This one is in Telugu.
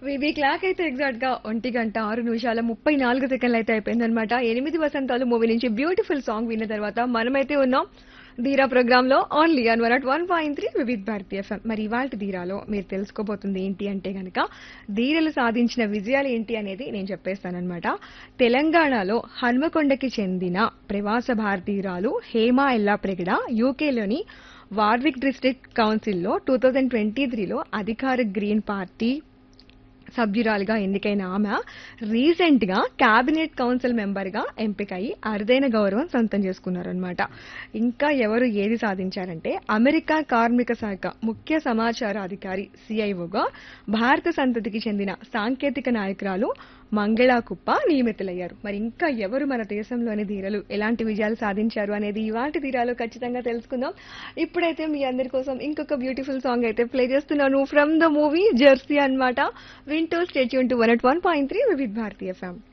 వీబీ క్లాక్ అయితే ఎగ్జాక్ట్ గా ఒంటి గంట ఆరు నిమిషాల ముప్పై నాలుగు సెకండ్లు అయితే అయిపోయిందనమాట ఎనిమిది వసంతాలు మూవీ నుంచి బ్యూటిఫుల్ సాంగ్ విన్న తర్వాత మనమైతే ఉన్నాం ధీరా ప్రోగ్రామ్ లో only on one at one point three Vividh Bharati FM మరి ఇవాళ ధీరాలో మీరు తెలుసుకోబోతుంది ఏంటి అంటే గనక ధీరలు సాధించిన విజయాలు ఏంటి అనేది నేను చెప్పేస్తానన్నమాట తెలంగాణలో హన్మకొండకి చెందిన ప్రవాస భారతీయురాలు హేమా ఎల్లాప్రెగడ యూకేలోని వార్విక్ డిస్ట్రిక్ట్ కౌన్సిల్లో టూ థౌజండ్ ట్వంటీ త్రీలో అధికార గ్రీన్ పార్టీ సభ్యురాలుగా ఎన్నికైన ఆమె రీసెంట్ గా కేబినెట్ కౌన్సిల్ మెంబర్ గా ఎంపికయి అరుదైన గౌరవం సొంతం చేసుకున్నారనమాట ఇంకా ఎవరు ఏది సాధించారంటే అమెరికా కార్మిక శాఖ ముఖ్య సమాచార అధికారి సిఐఓగా భారత సంతతికి చెందిన సాంకేతిక నాయకురాలు మంగళా కుప్ప నియమితులయ్యారు మరి ఇంకా ఎవరు మన దేశంలోని ధీరలు ఎలాంటి విజయాలు సాధించారు అనేది ఇవాటి ధీరాలు ఖచ్చితంగా తెలుసుకుందాం ఇప్పుడైతే మీ అందరి కోసం ఇంకొక బ్యూటిఫుల్ సాంగ్ అయితే ప్లే చేస్తున్నాను ఫ్రమ్ ద మూవీ జెర్సీ అన్నమాట వింటూ stay tuned to one at one point three Vividh Bharati FM